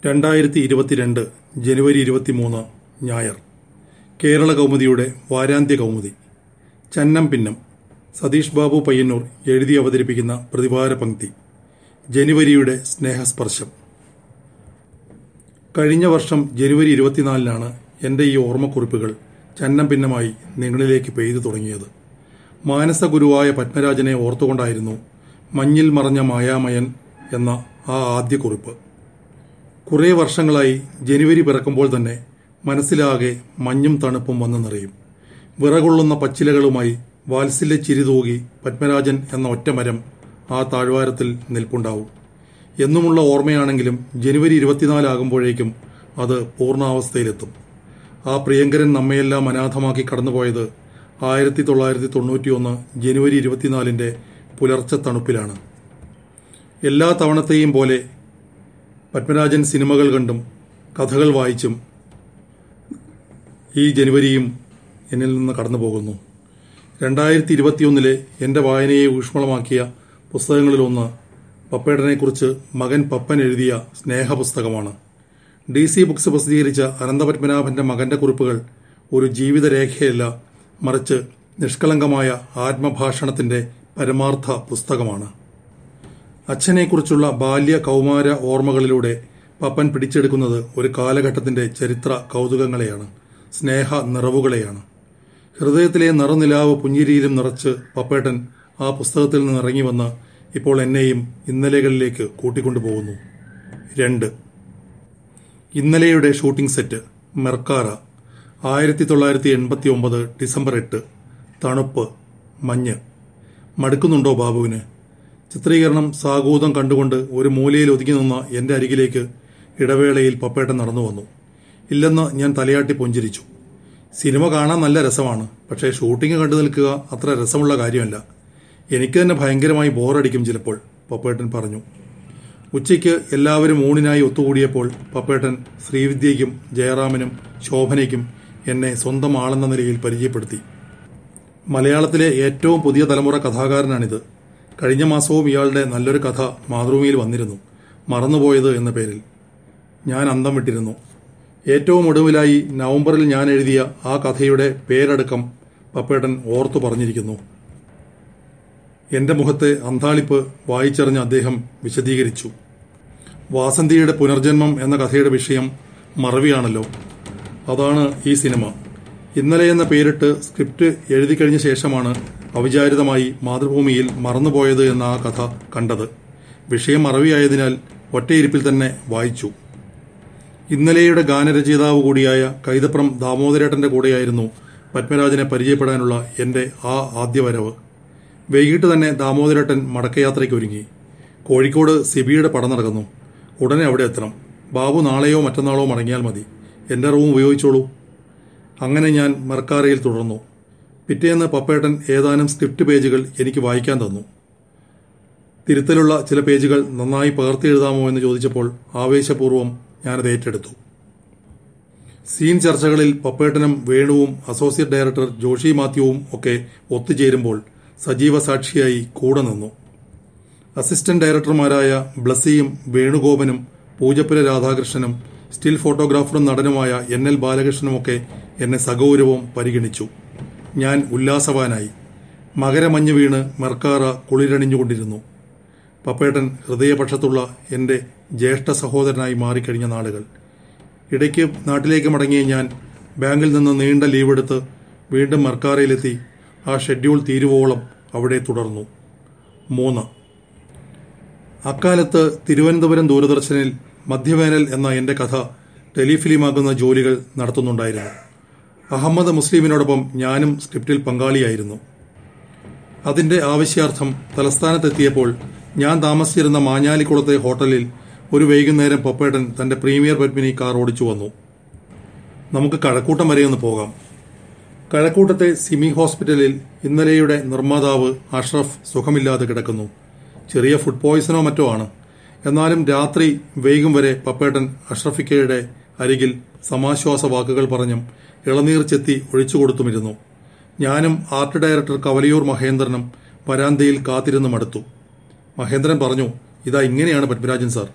രണ്ടായിരത്തി ഇരുപത്തിരണ്ട് ജനുവരി ഇരുപത്തിമൂന്ന് ഞായർ കേരള കൗമുദിയുടെ വാരാന്ത്യ കൗമുദി ചന്നം പിന്നം സതീഷ് ബാബു പയ്യന്നൂർ എഴുതി അവതരിപ്പിക്കുന്ന പ്രതിവാര പങ്ക്തി ജനുവരിയുടെ സ്നേഹസ്പർശം കഴിഞ്ഞ വർഷം ജനുവരി ഇരുപത്തിനാലിനാണ് എൻ്റെ ഈ ഓർമ്മക്കുറിപ്പുകൾ ചന്നം ഭിന്നമായി നിങ്ങളിലേക്ക് പെയ്തു തുടങ്ങിയത് മാനസഗുരുവായ പത്മരാജനെ ഓർത്തുകൊണ്ടായിരുന്നു മഞ്ഞിൽ മറഞ്ഞ മായാമയൻ എന്ന ആ ആദ്യ കുറിപ്പ് കുറേ വർഷങ്ങളായി ജനുവരി പിറക്കുമ്പോൾ തന്നെ മനസ്സിലാകെ മഞ്ഞും തണുപ്പും വന്നു നിറയും വിറകൊള്ളുന്ന പച്ചിലകളുമായി വാത്സല്യ ചിരിതൂകി പത്മരാജൻ എന്ന ഒറ്റമരം ആ താഴ്വാരത്തിൽ നിൽപ്പുണ്ടാവും എന്നുമുള്ള ഓർമ്മയാണെങ്കിലും ജനുവരി ഇരുപത്തിനാലാകുമ്പോഴേക്കും അത് പൂർണ്ണാവസ്ഥയിലെത്തും ആ പ്രിയങ്കരൻ നമ്മയെല്ലാം അനാഥമാക്കി കടന്നുപോയത് ആയിരത്തി തൊള്ളായിരത്തി തൊണ്ണൂറ്റിയൊന്ന് ജനുവരി ഇരുപത്തിനാലിന്റെ പുലർച്ചെ തണുപ്പിലാണ് എല്ലാ തവണത്തെയും പോലെ പത്മരാജൻ സിനിമകൾ കണ്ടും കഥകൾ വായിച്ചും ഈ ജനുവരിയും എന്നിൽ നിന്ന് കടന്നു പോകുന്നു രണ്ടായിരത്തി ഇരുപത്തിയൊന്നിലെ എൻ്റെ വായനയെ ഊഷ്മളമാക്കിയ പുസ്തകങ്ങളിലൊന്ന് പപ്പേടനെക്കുറിച്ച് മകൻ പപ്പൻ എഴുതിയ സ്നേഹപുസ്തകമാണ് ഡി സി ബുക്സ് പ്രസിദ്ധീകരിച്ച അനന്തപത്മനാഭന്റെ മകന്റെ കുറിപ്പുകൾ ഒരു ജീവിതരേഖയല്ല മറിച്ച് നിഷ്കളങ്കമായ ആത്മഭാഷണത്തിന്റെ പരമാർത്ഥ പുസ്തകമാണ് അച്ഛനെക്കുറിച്ചുള്ള ബാല്യ കൗമാര ഓർമ്മകളിലൂടെ പപ്പൻ പിടിച്ചെടുക്കുന്നത് ഒരു കാലഘട്ടത്തിന്റെ ചരിത്ര കൗതുകങ്ങളെയാണ് സ്നേഹ നിറവുകളെയാണ് ഹൃദയത്തിലെ നിറനിലാവ് പുഞ്ചിരിയിലും നിറച്ച് പപ്പേട്ടൻ ആ പുസ്തകത്തിൽ നിന്ന് ഇറങ്ങി വന്ന് ഇപ്പോൾ എന്നെയും ഇന്നലെകളിലേക്ക് കൂട്ടിക്കൊണ്ടുപോകുന്നു രണ്ട് ഇന്നലെയുടെ ഷൂട്ടിംഗ് സെറ്റ് മെർക്കാറ ആയിരത്തി തൊള്ളായിരത്തി എൺപത്തി ഒമ്പത് ഡിസംബർ എട്ട് തണുപ്പ് മഞ്ഞ് മടുക്കുന്നുണ്ടോ ബാബുവിന് ചിത്രീകരണം സാഗൂതം കണ്ടുകൊണ്ട് ഒരു മൂലയിൽ ഒതുങ്ങി നിന്ന എന്റെ അരികിലേക്ക് ഇടവേളയിൽ പപ്പേട്ടൻ നടന്നു വന്നു ഇല്ലെന്ന് ഞാൻ തലയാട്ടി പുഞ്ചിരിച്ചു സിനിമ കാണാൻ നല്ല രസമാണ് പക്ഷേ ഷൂട്ടിംഗ് കണ്ടു നിൽക്കുക അത്ര രസമുള്ള കാര്യമല്ല എനിക്ക് തന്നെ ഭയങ്കരമായി ബോറടിക്കും ചിലപ്പോൾ പപ്പേട്ടൻ പറഞ്ഞു ഉച്ചയ്ക്ക് എല്ലാവരും ഊണിനായി ഒത്തുകൂടിയപ്പോൾ പപ്പേട്ടൻ ശ്രീവിദ്യയ്ക്കും ജയറാമനും ശോഭനയ്ക്കും എന്നെ സ്വന്തം ആളെന്ന നിലയിൽ പരിചയപ്പെടുത്തി മലയാളത്തിലെ ഏറ്റവും പുതിയ തലമുറ കഥാകാരനാണിത് കഴിഞ്ഞ മാസവും ഇയാളുടെ നല്ലൊരു കഥ മാതൃഭൂമിയിൽ വന്നിരുന്നു മറന്നുപോയത് എന്ന പേരിൽ ഞാൻ അന്തം വിട്ടിരുന്നു ഏറ്റവും ഒടുവിലായി നവംബറിൽ ഞാൻ എഴുതിയ ആ കഥയുടെ പേരടക്കം പപ്പേട്ടൻ ഓർത്തു പറഞ്ഞിരിക്കുന്നു എന്റെ മുഖത്തെ അന്താളിപ്പ് വായിച്ചറിഞ്ഞ അദ്ദേഹം വിശദീകരിച്ചു വാസന്തിയുടെ പുനർജന്മം എന്ന കഥയുടെ വിഷയം മറവിയാണല്ലോ അതാണ് ഈ സിനിമ ഇന്നലെ എന്ന പേരിട്ട് സ്ക്രിപ്റ്റ് എഴുതി കഴിഞ്ഞ ശേഷമാണ് അവിചാരിതമായി മാതൃഭൂമിയിൽ മറന്നുപോയത് എന്ന ആ കഥ കണ്ടത് വിഷയം മറവിയായതിനാൽ ഒറ്റയിരിപ്പിൽ തന്നെ വായിച്ചു ഇന്നലെയുടെ ഗാനരചയിതാവ് കൂടിയായ കൈതപ്രം ദാമോദരേട്ടന്റെ കൂടെയായിരുന്നു പത്മരാജനെ പരിചയപ്പെടാനുള്ള എന്റെ ആ ആദ്യ വരവ് വൈകിട്ട് തന്നെ ദാമോദരേട്ടൻ മടക്കയാത്രയ്ക്ക് ഒരുങ്ങി കോഴിക്കോട് സിബിയുടെ പടം നടക്കുന്നു ഉടനെ അവിടെ എത്തണം ബാബു നാളെയോ മറ്റന്നാളോ മടങ്ങിയാൽ മതി എന്റെ റൂം ഉപയോഗിച്ചോളൂ അങ്ങനെ ഞാൻ മെർക്കാറയിൽ തുടർന്നു പിറ്റേന്ന് പപ്പേട്ടൻ ഏതാനും സ്ക്രിപ്റ്റ് പേജുകൾ എനിക്ക് വായിക്കാൻ തന്നു തിരുത്തലുള്ള ചില പേജുകൾ നന്നായി പകർത്തി എഴുതാമോ എന്ന് ചോദിച്ചപ്പോൾ ആവേശപൂർവ്വം ഞാനത് ഏറ്റെടുത്തു സീൻ ചർച്ചകളിൽ പപ്പേട്ടനും വേണുവും അസോസിയേറ്റ് ഡയറക്ടർ ജോഷി മാത്യുവും ഒക്കെ ഒത്തുചേരുമ്പോൾ സജീവ സാക്ഷിയായി കൂടെ നിന്നു അസിസ്റ്റന്റ് ഡയറക്ടർമാരായ ബ്ലസ്സിയും വേണുഗോപനും പൂജപ്പുര രാധാകൃഷ്ണനും സ്റ്റിൽ ഫോട്ടോഗ്രാഫറും നടനുമായ എൻ എൽ ബാലകൃഷ്ണനുമൊക്കെ എന്നെ സഗൗരവം പരിഗണിച്ചു ഞാൻ ഉല്ലാസവാനായി മകരമഞ്ഞ് വീണ് മെർക്കാറ കുളിരണിഞ്ഞുകൊണ്ടിരുന്നു പപ്പേട്ടൻ ഹൃദയപക്ഷത്തുള്ള എന്റെ ജ്യേഷ്ഠ സഹോദരനായി മാറിക്കഴിഞ്ഞ നാളുകൾ ഇടയ്ക്ക് നാട്ടിലേക്ക് മടങ്ങിയ ഞാൻ ബാങ്കിൽ നിന്ന് നീണ്ട ലീവ് എടുത്ത് വീണ്ടും മെർക്കാറയിലെത്തി ആ ഷെഡ്യൂൾ തീരുവോളം അവിടെ തുടർന്നു മൂന്ന് അക്കാലത്ത് തിരുവനന്തപുരം ദൂരദർശനിൽ മധ്യവേനൽ എന്ന എന്റെ കഥ ടെലിഫിലിമാക്കുന്ന ജോലികൾ നടത്തുന്നുണ്ടായിരുന്നു അഹമ്മദ് മുസ്ലിമിനോടൊപ്പം ഞാനും സ്ക്രിപ്റ്റിൽ പങ്കാളിയായിരുന്നു അതിന്റെ ആവശ്യാർത്ഥം തലസ്ഥാനത്തെത്തിയപ്പോൾ ഞാൻ താമസിച്ചിരുന്ന മാഞ്ഞാലിക്കുളത്തെ ഹോട്ടലിൽ ഒരു വൈകുന്നേരം പപ്പേട്ടൻ തന്റെ പ്രീമിയർ പത്മിനി കാർ ഓടിച്ചു വന്നു നമുക്ക് കഴക്കൂട്ടം വരെ ഒന്ന് പോകാം കഴക്കൂട്ടത്തെ സിമി ഹോസ്പിറ്റലിൽ ഇന്നലെയുടെ നിർമ്മാതാവ് അഷ്റഫ് സുഖമില്ലാതെ കിടക്കുന്നു ചെറിയ ഫുഡ് പോയ്സണോ മറ്റോ ആണ് എന്നാലും രാത്രി വൈകും വരെ പപ്പേട്ടൻ അഷ്റഫിക്കയുടെ അരികിൽ സമാശ്വാസ വാക്കുകൾ പറഞ്ഞും ഇളനീർ ചെത്തി ഒഴിച്ചു കൊടുത്തുമിരുന്നു ഞാനും ആർട്ട് ഡയറക്ടർ കവലിയൂർ മഹേന്ദ്രനും വരാന്തയിൽ കാത്തിരുന്ന് മടുത്തു മഹേന്ദ്രൻ പറഞ്ഞു ഇതാ ഇങ്ങനെയാണ് പത്മരാജൻ സാർ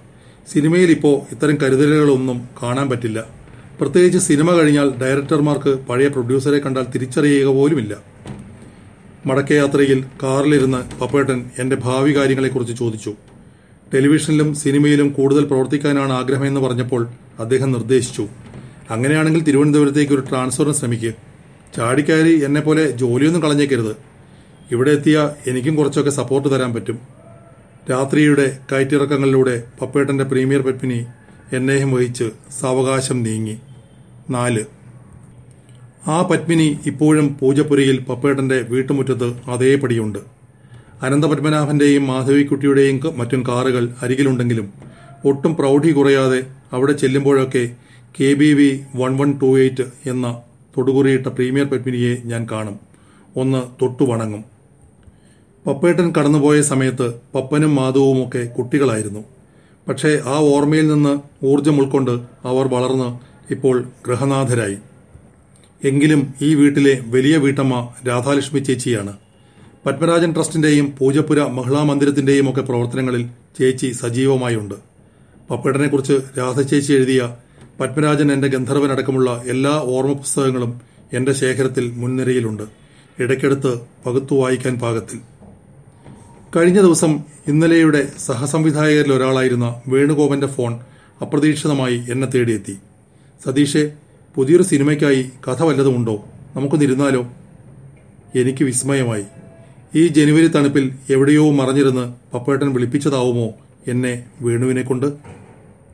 സിനിമയിൽ ഇപ്പോൾ ഇത്തരം കരുതലുകളൊന്നും കാണാൻ പറ്റില്ല പ്രത്യേകിച്ച് സിനിമ കഴിഞ്ഞാൽ ഡയറക്ടർമാർക്ക് പഴയ പ്രൊഡ്യൂസറെ കണ്ടാൽ തിരിച്ചറിയുക പോലുമില്ല മടക്കയാത്രയിൽ കാറിലിരുന്ന് പപ്പേട്ടൻ എന്റെ ഭാവി കാര്യങ്ങളെക്കുറിച്ച് ചോദിച്ചു ടെലിവിഷനിലും സിനിമയിലും കൂടുതൽ പ്രവർത്തിക്കാനാണ് ആഗ്രഹമെന്ന് പറഞ്ഞപ്പോൾ അദ്ദേഹം നിർദ്ദേശിച്ചു അങ്ങനെയാണെങ്കിൽ തിരുവനന്തപുരത്തേക്ക് ഒരു ട്രാൻസ്ഫറിന് ശ്രമിക്കുക ചാടിക്കയറി എന്നെ പോലെ ജോലിയൊന്നും കളഞ്ഞേക്കരുത് ഇവിടെ എത്തിയ എനിക്കും കുറച്ചൊക്കെ സപ്പോർട്ട് തരാൻ പറ്റും രാത്രിയുടെ കയറ്റിറക്കങ്ങളിലൂടെ പപ്പേട്ടന്റെ പ്രീമിയർ പെപ്പിനി എന്നെയും വഹിച്ച് സാവകാശം നീങ്ങി നാല് ആ പത്മിനി ഇപ്പോഴും പൂജപ്പുരയിൽ പപ്പേട്ടന്റെ വീട്ടുമുറ്റത്ത് അതേപടിയുണ്ട് അനന്തപത്മനാഭന്റെയും മാധവിക്കുട്ടിയുടെയും ക- മറ്റും കാറുകൾ അരികിലുണ്ടെങ്കിലും ഒട്ടും പ്രൗഢി കുറയാതെ അവിടെ ചെല്ലുമ്പോഴൊക്കെ K B V one one two eight എന്ന തൊടുകുറിയിട്ട പ്രീമിയർ പത്മിനിയെ ഞാൻ കാണും ഒന്ന് തൊട്ടു വണങ്ങും പപ്പേട്ടൻ കടന്നുപോയ സമയത്ത് പപ്പനും മാധവുമൊക്കെ കുട്ടികളായിരുന്നു പക്ഷേ ആ ഓർമ്മയിൽ നിന്ന് ഊർജം ഉൾക്കൊണ്ട് അവർ വളർന്ന് ഇപ്പോൾ ഗൃഹനാഥരായി എങ്കിലും ഈ വീട്ടിലെ വലിയ വീട്ടമ്മ രാധാലക്ഷ്മി ചേച്ചിയാണ് പത്മരാജൻ ട്രസ്റ്റിന്റെയും പൂജപ്പുര മഹിളാ മന്ദിരത്തിന്റെയും ഒക്കെ പ്രവർത്തനങ്ങളിൽ ചേച്ചി സജീവമായുണ്ട് പപ്പേട്ടനെക്കുറിച്ച് രാധ ചേച്ചി എഴുതിയ പത്മരാജൻ എന്റെ ഗന്ധർവനടക്കമുള്ള എല്ലാ ഓർമ്മ പുസ്തകങ്ങളും എന്റെ ശേഖരത്തിൽ മുൻനിരയിലുണ്ട് ഇടയ്ക്കെടുത്ത് പകുത്തു വായിക്കാൻ പാകത്തിൽ കഴിഞ്ഞ ദിവസം ഇന്നലെയുടെ സഹസംവിധായകരിൽ ഒരാളായിരുന്ന വേണുഗോപന്റെ ഫോൺ അപ്രതീക്ഷിതമായി എന്നെ തേടിയെത്തി സതീഷെ പുതിയൊരു സിനിമയ്ക്കായി കഥ വല്ലതുമുണ്ടോ നമുക്കൊന്നിരുന്നാലോ എനിക്ക് വിസ്മയമായി ഈ ജനുവരി തണുപ്പിൽ എവിടെയോ മറഞ്ഞിരുന്ന് പപ്പേട്ടൻ വിളിപ്പിച്ചതാവുമോ എന്നെ വേണുവിനെ കൊണ്ട്